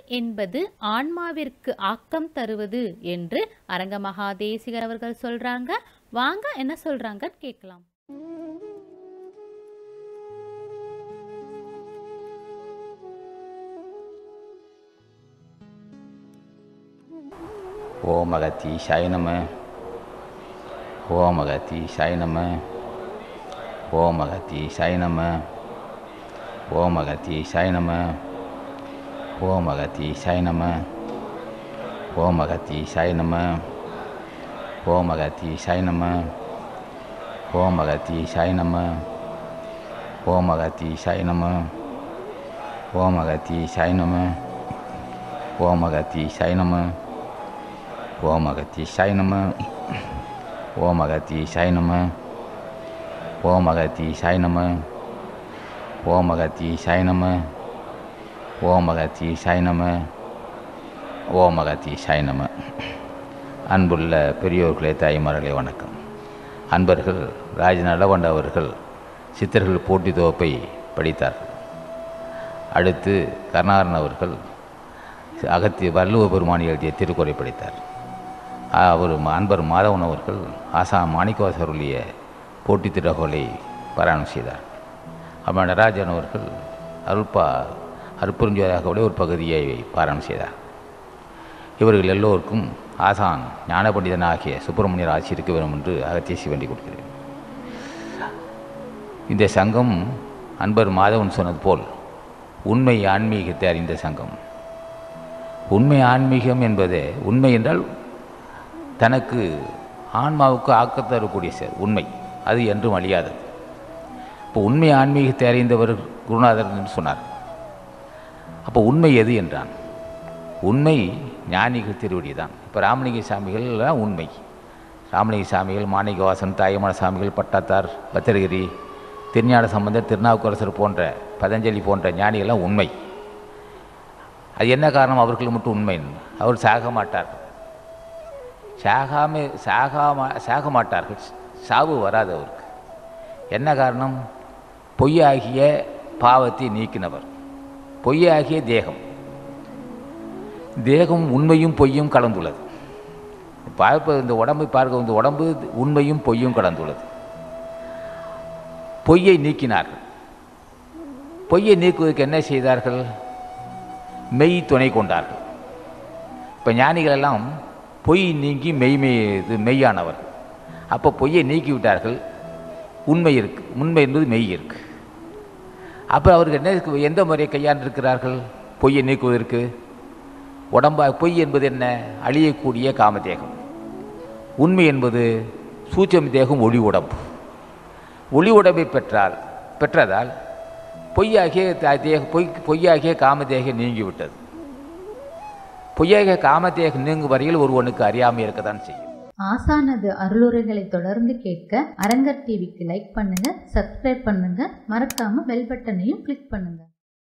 என்பது ஆன்மாவிற்கு ஆக்கம் தருவது என்று அரங்க மகாதேசிகர் அவர்கள் சொல்றாங்க வாங்க என்ன சொல்றாங்கன்னு கேட்கலாம் ஓம் அகத்தீஷாய நம ஓம் அகத்தீஷாய நம ஓம் அகத்தீஷாய நம ஓம் அகத்தீஷாய நம ஓம் அகத்தீஷாய நம ஓம் அகத்தீஷாய நம ஓம் அகத்தீஷாய நம ஓம் அகத்தீஷாய நம ஓம் அகத்தீஷாய நம ஓம் அகத்தீஷாய நம ஓம் அகத்தீஷாய நம ஓம் அகத்தீஷாய நம ஓம் அகத்தீஷாய நம ஓம் அகத்தீஷாய நம ஓம் அகத்தீஷாய நம ஓம் அகத்தீஷாய நம ஓம் அகத்தீஷாய நம அன்புள்ள பெரியோர்களே தாய்மார்களே வணக்கம் அன்பர்கள் ராஜ நலவண்ட அவர்கள் சித்தர்கள் போட்டி தொகுப்பை படித்தார்கள் அடுத்து கருணாகரன் அவர்கள் அகத்திய வள்ளுவ பெருமானி எழுதிய திருக்குறை படித்தார் அவர் அன்பர் மாதவன் அவர்கள் ஆசா மாணிக்கவாசருடைய போட்டித் திறகோலை பாராயணம் செய்தார் அம்மா நடராஜன் அவர்கள் அருள்பா அற்புறிஞ்சோராகவுடைய ஒரு பகுதியை பாராயணம் செய்தார் இவர்கள் எல்லோருக்கும் ஆசான் ஞான பண்டிதன் ஆகிய சுப்பிரமணியர் ஆட்சி இருக்க வேண்டும் என்று அகத்தியசி வேண்டிக் கொடுக்கிறேன் இந்த சங்கம் அன்பர் மாதவன் சொன்னது போல் உண்மை ஆன்மீகத்தை அறிந்த சங்கம் உண்மை ஆன்மீகம் என்பது உண்மை என்றால் தனக்கு ஆன்மாவுக்கு ஆக்கத் தரக்கூடிய செயல் உண்மை அது என்றும் அழியாதது இப்போ உண்மை ஆன்மீகத்தை அறிந்தவர் குருநாதர் என்று சொன்னார் அப்போ உண்மை எது என்றான் உண்மை ஞானிகள் திருவடி தான் இப்போ ராமலிங்க சாமிகள் எல்லாம் உண்மை ராமலிங்க சாமிகள் மாணிக்கவாசன் தாயமான சாமிகள் பட்டாத்தார் பத்திரகிரி திருஞான சம்பந்தர் திருநாவுக்கரசர் போன்ற பதஞ்சலி போன்ற ஞானிகள்லாம் உண்மை அது என்ன காரணம் அவர்கள் மட்டும் உண்மை அவர் சாக மாட்டார் சாகாம சாகாம சாக மாட்டார்கள் சாவு வராது அவருக்கு என்ன காரணம் பொய்யாகிய பாவத்தை நீக்கினவர் பொய்யாகிய தேகம் தேகம் உண்மையும் பொய்யும் கலந்துள்ளது பார்ப்ப இந்த உடம்பை பார்க்க இந்த உடம்பு உண்மையும் பொய்யும் கலந்துள்ளது பொய்யை நீக்கினார்கள் பொய்யை நீக்குவதற்கு என்ன செய்தார்கள் மெய் துணை கொண்டார்கள் இப்போ ஞானிகள் எல்லாம் பொய் நீங்கி மெய்மை இது மெய்யானவர் அப்போ பொய்யை நீக்கி விட்டார்கள் உண்மை இருக்கு உண்மை என்பது மெய் இருக்கு அப்போ அவருக்கு என்ன இருக்கு எந்த முறையை கையாண்டிருக்கிறார்கள் பொய்யை நீக்குவதற்கு உடம்பா பொய் என்பது என்ன அழியக்கூடிய காமதேகம் உண்மை என்பது சூச்சம் தேகம் ஒளி உடம்பு ஒளி உடம்பை பெற்றால் பெற்றதால் பொய்யாகிய தேக பொய் பொய்யாகிய காமதேகம் நீங்கிவிட்டது பொய்யாகிய காமதேகம் நீங்கும் வரையில் ஒருவனுக்கு அறியாமை இருக்கத்தான் செய்யும் ஆசானது அருளுரைகளை தொடர்ந்து கேட்க அரங்கர் டிவிக்கு லைக் பண்ணுங்க சப்ஸ்கிரைப் பண்ணுங்க மறக்காம பெல் பட்டனையும் கிளிக் பண்ணுங்க